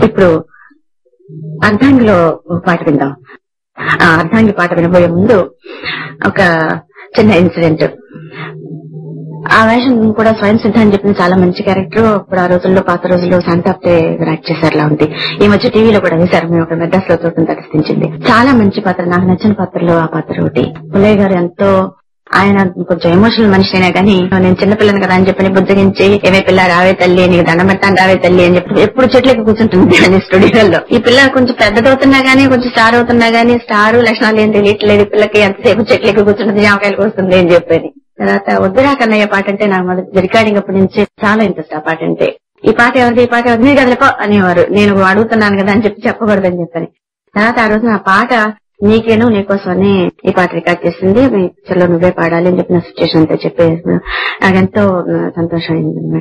ఇప్పుడు అర్ధాంగిలో ఒక పాట విందాం ఆ అర్ధాంగి పాట వినబోయే ముందు ఒక చిన్న ఇన్సిడెంట్ ఆ వేషం కూడా స్వయం సిద్ధ అని చెప్పిన చాలా మంచి క్యారెక్టర్ ఇప్పుడు ఆ రోజుల్లో పాత రోజుల్లో శాంతాప్తే యాక్ట్ చేశారులా ఉంది ఈ మధ్య టీవీలో కూడా వేశారు మేము ఒక మెడ్రాస్ లో తోటం ప్రదర్శించింది చాలా మంచి పాత్ర నాకు నచ్చిన పాత్రలో ఆ పాత్ర ఒకటి పుల్లయ్య గారు ఎంతో ఆయన కొంచెం ఎమోషనల్ మనిషి అయినా కానీ నేను చిన్నపిల్లని కదా అని చెప్పి బుద్ధగించి ఏమే పిల్ల రావే తల్లి నీకు దండం పెడతాను రావే తల్లి అని చెప్పి ఎప్పుడు చెట్లకి కూర్చుంటుంది అని స్టూడియోలో ఈ పిల్ల కొంచెం పెద్దదవుతున్నా గానీ కొంచెం స్టార్ అవుతున్నా గానీ స్టార్ లక్షణాలు ఏం తెలియట్లేదు ఈ పిల్లకి ఎంతసేపు చెట్లకి కూర్చుంటుంది జామకాయలకు వస్తుంది అని చెప్పేది తర్వాత వద్దురా కన్నయ్య పాట అంటే నాకు మొదటి రికార్డింగ్ అప్పటి నుంచి చాలా ఇంట్రెస్ట్ ఆ పాట అంటే ఈ పాట ఎవరిది ఈ పాట ఎవరిది కదలపో అనేవారు నేను అడుగుతున్నాను కదా అని చెప్పి చెప్పకూడదని చెప్పని తర్వాత ఆ రోజు నా పాట నీకేను నీకోసమని ఈ పాట రికార్డ్ చేసింది మీ పిక్చర్ లో నువ్వే పాడాలి అని చెప్పిన సిచ్యువేషన్ అంతా చెప్పేసి నాకెంతో సంతోషం అయింది